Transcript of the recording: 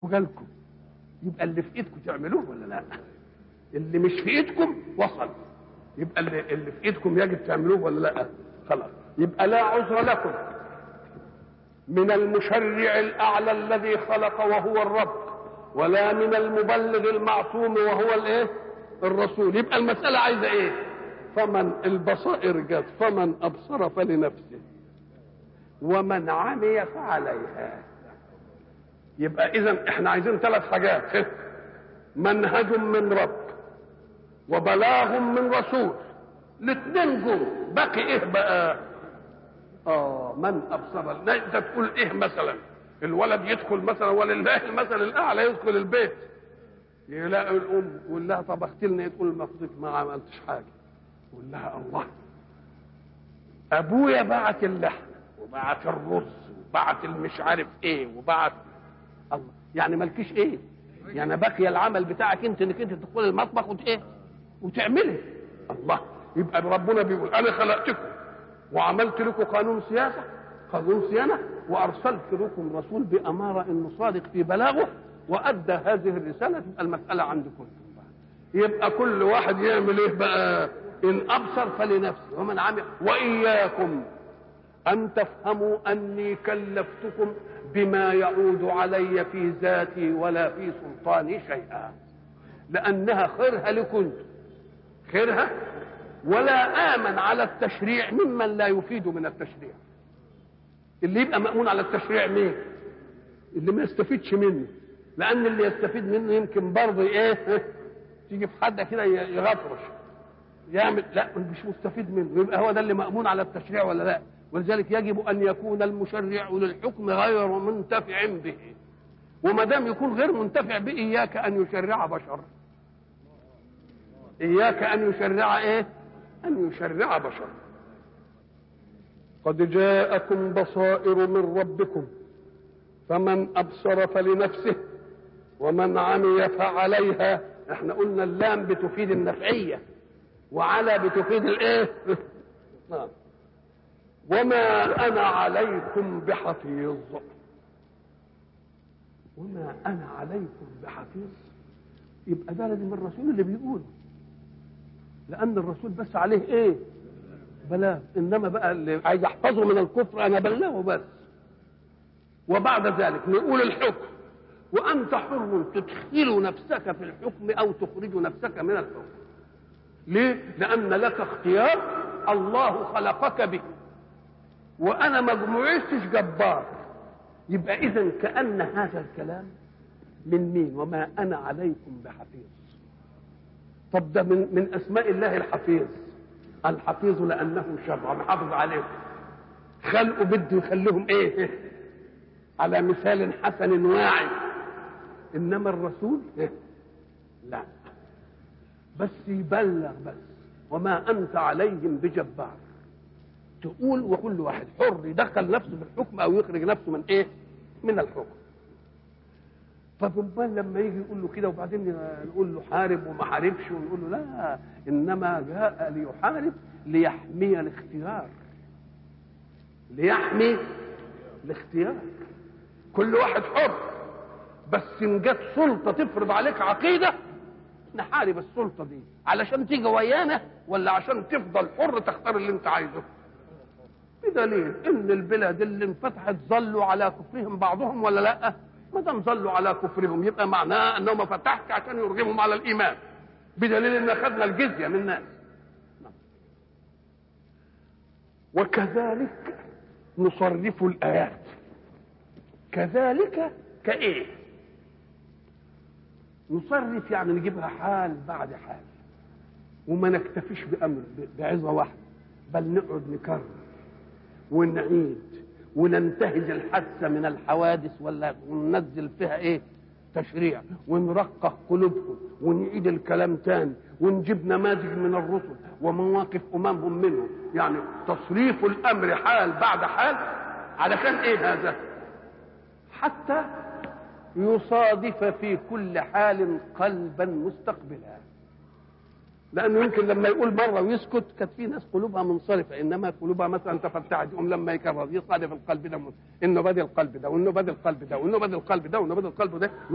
وجالكم يبقى اللي في ايدكم تعملوه ولا لا اللي مش في ايدكم وصل يبقى اللي, اللي في ايدكم يجب تعملوه ولا لا خلاص يبقى لا عذر لكم من المشرع الاعلى الذي خلق وهو الرب ولا من المبلغ المعصوم وهو الايه الرسول يبقى المساله عايزه ايه فمن البصائر جت فمن ابصر فلنفسه ومن عمي فعليها يبقى اذا احنا عايزين ثلاث حاجات منهج من رب وبلاغ من رسول الاثنين جم باقي ايه بقى اه من ابصر لا انت تقول ايه مثلا الولد يدخل مثلا ولله المثل الاعلى يدخل البيت يلاقي الام يقول لها طبخت لنا تقول ما ما عملتش حاجه يقول لها الله ابويا بعت اللحم وبعت الرز وبعت المش عارف ايه وبعت الله يعني مالكيش ايه يعني بقي العمل بتاعك انت انك انت تدخل المطبخ وت ايه وتعمله الله يبقى ربنا بيقول انا خلقتكم وعملت لكم قانون سياسه قانون صيانه وارسلت لكم رسول باماره انه صادق في بلاغه وادى هذه الرساله تبقى المساله عندكم يبقى كل واحد يعمل ايه بقى ان ابصر فلنفسه ومن عمل واياكم ان تفهموا اني كلفتكم بما يعود علي في ذاتي ولا في سلطاني شيئا لانها خيرها لكم خيرها ولا امن على التشريع ممن لا يفيد من التشريع اللي يبقى مامون على التشريع مين اللي ما يستفيدش منه لان اللي يستفيد منه يمكن برضه ايه تيجي في حد كده يغطرش يعمل لا مش مستفيد منه يبقى هو ده اللي مامون على التشريع ولا لا ولذلك يجب ان يكون المشرع للحكم غير منتفع به وما دام يكون غير منتفع به اياك ان يشرع بشر اياك ان يشرع ايه ان يشرع بشر قد جاءكم بصائر من ربكم فمن ابصر فلنفسه ومن عمي فعليها احنا قلنا اللام بتفيد النفعيه وعلى بتفيد الايه نعم وما انا عليكم بحفيظ وما انا عليكم بحفيظ يبقى ده لازم الرسول اللي بيقول لان الرسول بس عليه ايه بلاغ انما بقى اللي عايز يحفظه من الكفر انا بلغه بس وبعد ذلك نقول الحكم وانت حر تدخل نفسك في الحكم او تخرج نفسك من الحكم ليه لان لك اختيار الله خلقك به وانا ما جمعتش جبار يبقى اذا كان هذا الكلام من مين وما انا عليكم بحفيظ طب ده من من اسماء الله الحفيظ الحفيظ لانه شرع محافظ عليهم خلقه بده يخليهم ايه على مثال حسن واعي انما الرسول إيه؟ لا بس يبلغ بس وما انت عليهم بجبار تقول وكل واحد حر يدخل نفسه في الحكم او يخرج نفسه من ايه من الحكم طب امال لما يجي يقول له كده وبعدين نقول له حارب وما حاربش ونقول له لا انما جاء ليحارب ليحمي الاختيار ليحمي الاختيار كل واحد حر بس ان جت سلطه تفرض عليك عقيده نحارب السلطه دي علشان تيجي ويانا ولا عشان تفضل حر تختار اللي انت عايزه بدليل ان البلاد اللي انفتحت ظلوا على كفرهم بعضهم ولا لا ما دام ظلوا على كفرهم يبقى معناه انه ما فتحش عشان يرغمهم على الايمان بدليل ان اخذنا الجزيه من الناس وكذلك نصرف الايات كذلك كايه نصرف يعني نجيبها حال بعد حال وما نكتفيش بامر بعظه واحده بل نقعد نكرر ونعيد وننتهز الحادثه من الحوادث ولا وننزل فيها ايه تشريع ونرقق قلوبهم ونعيد الكلام تاني ونجيب نماذج من الرسل ومواقف اممهم منهم يعني تصريف الامر حال بعد حال علشان ايه هذا حتى يصادف في كل حال قلبا مستقبلا لانه يمكن لما يقول مره ويسكت كانت في ناس قلوبها منصرفه انما قلوبها مثلا تفتحت يقوم لما يكرر يصادف القلب ده انه بدي القلب ده وانه بدي القلب ده وانه بدي القلب ده وانه بدي القلب ده